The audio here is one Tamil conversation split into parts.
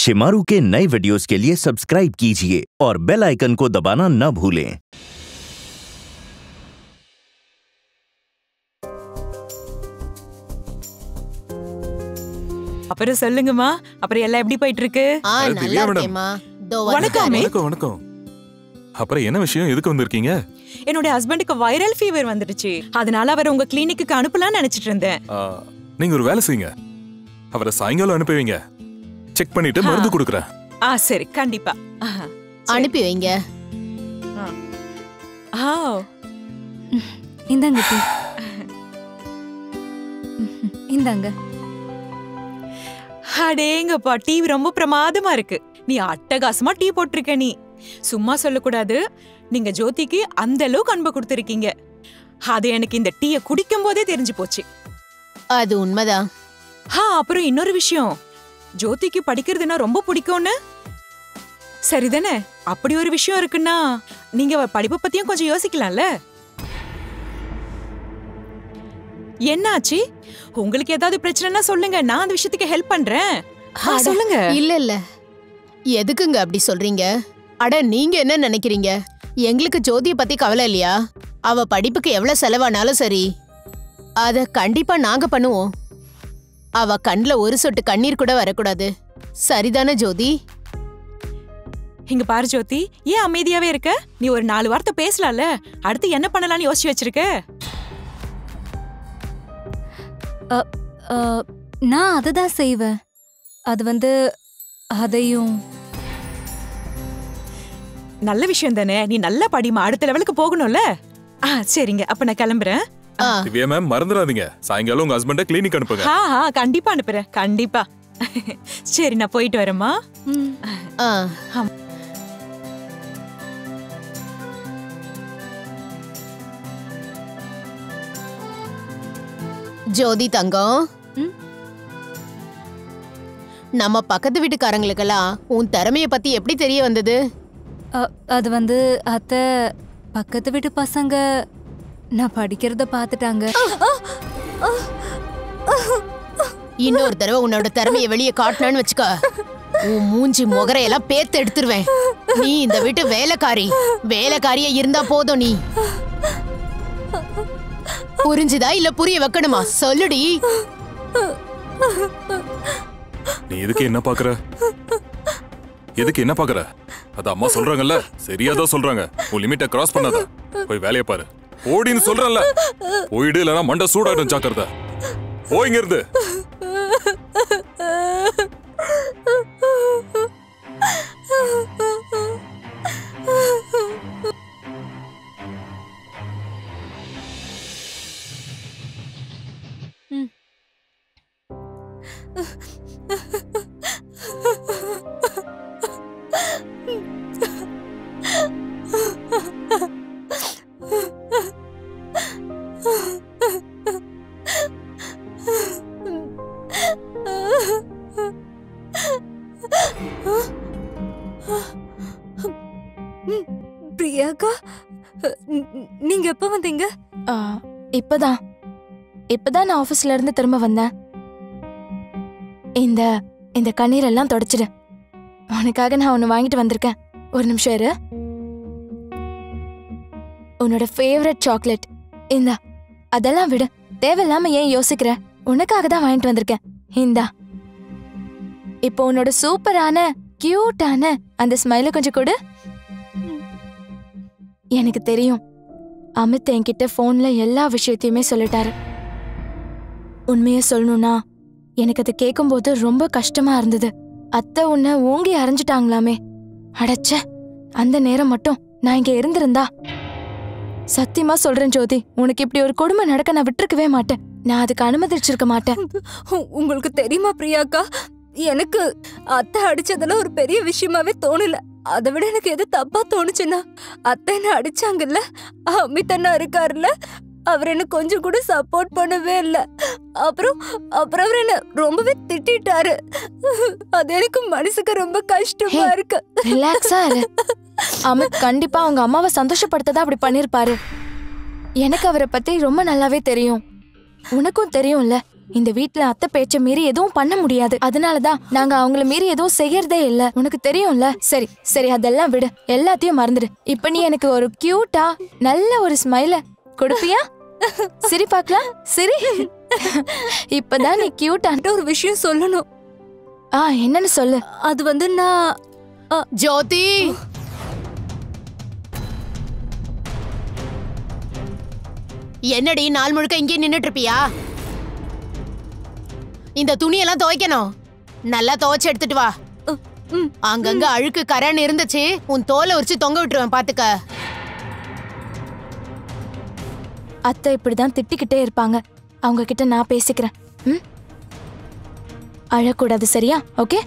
शिमारू के नए वीडियोस के लिए सब्सक्राइब कीजिए और बेल आइकन को दबाना न भूलें அப்புறம் சொல்லுங்கம்மா அப்புறம் எல்லாம் எப்படி போயிட்டு இருக்கு ஆ அது நல்லா திவ்யா மேடம். இருக்கேம்மா தோ வணக்கமே. வணக்கம் வணக்கம் அப்புறம் என்ன விஷயம் எதுக்கு வந்திருக்கீங்க என்னோட ஹஸ்பண்டுக்கு வைரல் ஃபீவர் வந்துடுச்சு அதனால அவர் உங்க கிளினிக்கு அனுப்பலாம்னு நினைச்சிட்டு இருந்தேன் ஆ, நீங்க ஒரு வேலை செய்யுங்க அவரை சாயங்காலம் அனுப்புவீங்க செக் பண்ணிட்டு மருந்து கொடுக்குறேன் ஆ சரி கண்டிப்பா ஆஹா. அனுப்பி வைங்க ஆ இந்தாங்க டீ இந்தாங்க அடேங்கப்பா டீ ரொம்ப பிரமாதமா இருக்கு நீ அட்டகாசமா டீ போட்டிருக்க நீ சும்மா சொல்லக்கூடாது நீங்க ஜோதிக்கு அந்த அளவுக்கு அன்பு கொடுத்துருக்கீங்க அது எனக்கு இந்த டீயை குடிக்கும் போதே தெரிஞ்சு போச்சு அது உண்மைதான் ஆ அப்புறம் இன்னொரு விஷயம் ஜோதிக்கு படிக்கிறதுனா ரொம்ப பிடிக்கும்னு சரிதானே அப்படி ஒரு விஷயம் இருக்குன்னா நீங்க அவ படிப்பை பத்தியும் கொஞ்சம் யோசிக்கலாம்ல என்னாச்சு உங்களுக்கு ஏதாவது பிரச்சனைனா சொல்லுங்க நான் அந்த விஷயத்துக்கு ஹெல்ப் பண்றேன் ஆ, அட, சொல்லுங்க இல்ல இல்ல எதுக்குங்க அப்படி சொல்றீங்க அட நீங்க என்ன நினைக்கிறீங்க எங்களுக்கு ஜோதிய பத்தி கவலை இல்லையா அவ படிப்புக்கு எவ்வளவு செலவானாலும் சரி அத கண்டிப்பா நாங்க பண்ணுவோம் அவ கண்ணுல ஒரு சொட்டு கண்ணீர் கூட வரக்கூடாது சரிதானே ஜோதி இங்க பாரு ஜோதி ஏன் அமைதியாவே இருக்க நீ ஒரு நாலு வார்த்தை பேசலாம்ல அடுத்து என்ன பண்ணலாம்னு யோசிச்சு வச்சிருக்க அ, நான் அதை தான் செய்வேன் அது வந்து அதையும் நல்ல விஷயம் தானே நீ நல்லா படிமா அடுத்த லெவலுக்கு போகணும்ல ஆ சரிங்க அப்ப நான் கிளம்புறேன் ஆ திவ்யா மேம் மறந்துடாதீங்க சாயங்காலம் உங்க ஹஸ்பண்ட கிளினிக் அனுப்புங்க ஆ ஆ கண்டிப்பா அனுப்புறேன் கண்டிப்பா சரி நான் போயிட்டு வரேம்மா ம், ஆ ஜோதி தங்கம் ம்? நம்ம பக்கத்து வீட்டுக்காரங்களுக்கெல்லாம் உன் திறமைய பத்தி எப்படி தெரிய வந்தது அ, அது வந்து அத்தை பக்கத்து வீட்டு பசங்க நான் படிக்கிறத பார்த்துட்டாங்க இன்னொரு தடவை உன்னோட திறமைய வெளியே காட்டினான்னு வச்சுக்க உன் மூஞ்சி முகரையெல்லாம் பேத்து எடுத்துருவேன் நீ இந்த வீட்டு வேலைக்காரி வேலைக்காரியா இருந்தா போதும் நீ புரிஞ்சுதா இல்ல புரிய வைக்கணுமா சொல்லுடி நீ எதுக்கு என்ன பாக்குற எதுக்கு என்ன பாக்குற அது அம்மா சொல்றாங்கல்ல சரியாதான் சொல்றாங்க உன் லிமிட்டை கிராஸ் பண்ணாத போய் வேலைய பாரு ஓடின்னு சொல்றேன்ல போயிடு இல்லைன்னா மண்டை சூடாயிடும் ஜாக்கிரதை போயிங்க இருந்து பிரியாக்கா ந- நீங்க எப்ப வந்தீங்க ஆ, இப்பதான் இப்பதான் நான் ஆபீஸ்ல இருந்து திரும்ப வந்தேன் இந்த இந்த கண்ணீர் எல்லாம் தொடச்சிடு உனக்காக நான் ஒன்னு வாங்கிட்டு வந்திருக்கேன் ஒரு நிமிஷம் இரு உன்னோட ஃபேவரட் சாக்லேட் இந்தா அதெல்லாம் விடு தேவையில்லாம ஏன் யோசிக்கிற உனக்காக தான் வாங்கிட்டு வந்திருக்கேன் இந்தா இப்போ உன்னோட சூப்பரான கியூட்டான அந்த ஸ்மைல கொஞ்சம் கொடு எனக்கு தெரியும் அமித் என்கிட்ட ஃபோன்ல எல்லா விஷயத்தையுமே சொல்லிட்டாரு உண்மையை சொல்லணும்னா எனக்கு அது கேட்கும்போது ரொம்ப கஷ்டமா இருந்தது அத்தை உன்னை ஓங்கி அரைஞ்சிட்டாங்களாமே அடச்ச அந்த நேரம் மட்டும் நான் இங்க இருந்திருந்தா சத்தியமா சொல்றேன் ஜோதி உனக்கு இப்படி ஒரு கொடுமை நடக்க நான் விட்டுருக்கவே மாட்டேன் நான் அதுக்கு அனுமதிச்சிருக்க மாட்டேன் உ- உங்களுக்கு தெரியுமா பிரியாக்கா எனக்கு அத்தை அடிச்சதெல்லாம் ஒரு பெரிய விஷயமாவே தோணல அதை விட எனக்கு எது தப்பா தோணுச்சுன்னா அத்தை என்ன அடிச்சாங்கல்ல அமித் அண்ணா இருக்காருல்ல அவர் என்ன கொஞ்சம் கூட சப்போர்ட் பண்ணவே இல்ல அப்புறம் அப்புறம் அவர் என்ன ரொம்பவே திட்டிட்டாரு அது எனக்கு மனசுக்கு ரொம்ப கஷ்டமா ஹே. இருக்கு ரிலாக்ஸா இரு அமித் கண்டிப்பா அவங்க அம்மாவை சந்தோஷப்படுத்ததா அப்படி பண்ணிருப்பாரு எனக்கு அவரை பத்தி ரொம்ப நல்லாவே தெரியும் உனக்கும் தெரியும்ல இந்த வீட்ல அத்தை பேச்ச மீறி எதுவும் பண்ண முடியாது அதனாலதான் நாங்க அவங்கள மீறி எதுவும் செய்யறதே இல்ல உனக்கு தெரியும்ல சரி சரி அதெல்லாம் விடு எல்லாத்தையும் மறந்துடு இப்ப நீ எனக்கு ஒரு கியூட்டா நல்ல ஒரு ஸ்மைல கொடுப்பியா சிரி பார்க்கலாம் சிரி இப்பதான் நீ கியூட்டா என்கிட்ட ஒரு விஷயம் சொல்லணும் ஆ என்னன்னு சொல்லு அது வந்து நான் ஜோதி என்னடி நாள் முழுக்க இங்கே நின்னுட்டு இருப்பியா இந்த துணியெல்லாம் துவைக்கணும் நல்லா துவைச்சு எடுத்துட்டு வா ம், அங்கங்க அழுக்கு கரன்னு இருந்துச்சு உன் தோலை உரிச்சு தொங்க விட்டுருவேன் பாத்துக்க அத்தை இப்படிதான் திட்டிக்கிட்டே இருப்பாங்க அவங்க கிட்ட நான் பேசிக்கிறேன் ம் அழக்கூடாது சரியா ஓகே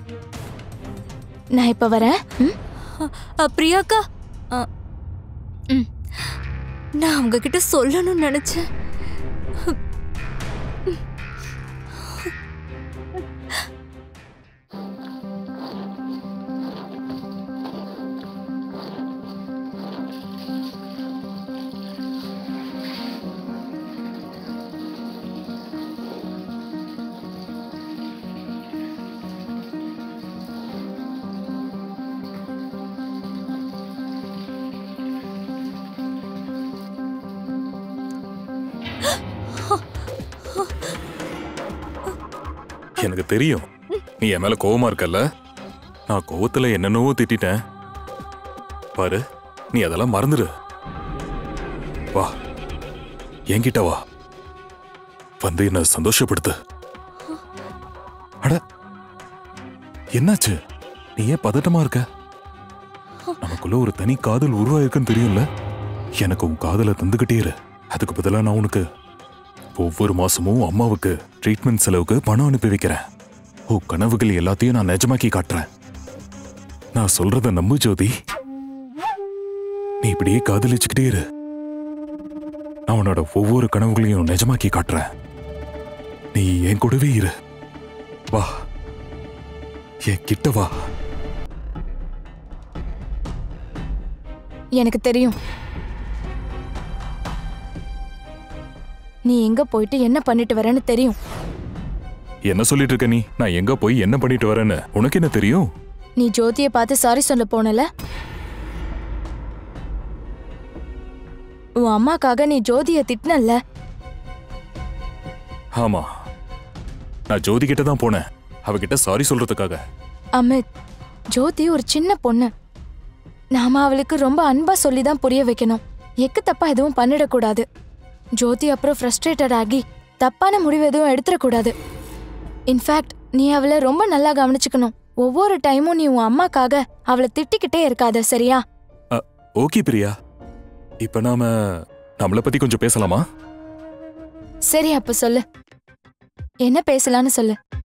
நான் இப்ப வரேன் ம் அ, பிரியாக்கா அ, ம். நான் அவங்க கிட்ட சொல்லணும்னு நினைச்சேன் எனக்கு தெரியும் நீ என் மேல கோவமா இருக்கல்ல நான் கோவத்துல என்னென்னவோ திட்டிட்டேன் பாரு நீ அதெல்லாம் மறந்துடு வா என்கிட்ட வா வந்து என்ன சந்தோஷப்படுத்து அட என்னாச்சு நீ ஏன் பதட்டமா இருக்க நமக்குள்ள ஒரு தனி காதல் உருவாயிருக்குன்னு தெரியும்ல எனக்கு உன் காதலை தந்துகிட்டே இரு அதுக்கு பதிலா நான் உனக்கு ஒவ்வொரு மாசமும் அம்மாவுக்கு ட்ரீட்மெண்ட் செலவுக்கு பணம் அனுப்பி வைக்கிறேன் ஓ கனவுகள் எல்லாத்தையும் நான் நிஜமாக்கி காட்டுறேன் நான் சொல்றத நம்பு ஜோதி நீ இப்படியே காதலிச்சுக்கிட்டே இரு நான் உன்னோட ஒவ்வொரு கனவுகளையும் நிஜமாக்கி காட்டுறேன் நீ என் கூடவே இரு வா என் கிட்ட வா எனக்கு தெரியும் நீ எங்க போயிட்டு என்ன பண்ணிட்டு வரேன்னு தெரியும் என்ன சொல்லிட்டு இருக்க நீ நான் எங்க போய் என்ன பண்ணிட்டு வரேன்னு உனக்கு என்ன தெரியும் நீ ஜோதியை பார்த்து சாரி சொல்ல போனல உன் அம்மாக்காக நீ ஜோதிய திட்டினல்ல ஆமா நான் ஜோதி கிட்ட தான் போனேன் அவகிட்ட சாரி சொல்றதுக்காக அமித் ஜோதி ஒரு சின்ன பொண்ணு நாம அவளுக்கு ரொம்ப அன்பா சொல்லி தான் புரிய வைக்கணும் எக்கு தப்பா எதுவும் பண்ணிடக்கூடாது ஜோதி அப்புறம் ஃப்ரஸ்ட்ரேட்டட் ஆகி தப்பான முடிவு எதுவும் எடுத்துடக்கூடாது இன்ஃபேக்ட் நீ அவளை ரொம்ப நல்லா கவனிச்சுக்கணும் ஒவ்வொரு டைமும் நீ உன் அம்மாக்காக அவளை திட்டிக்கிட்டே இருக்காத சரியா ஓகே பிரியா இப்ப நாம நம்மளை பத்தி கொஞ்சம் பேசலாமா சரி அப்ப சொல்லு என்ன பேசலாம்னு சொல்லு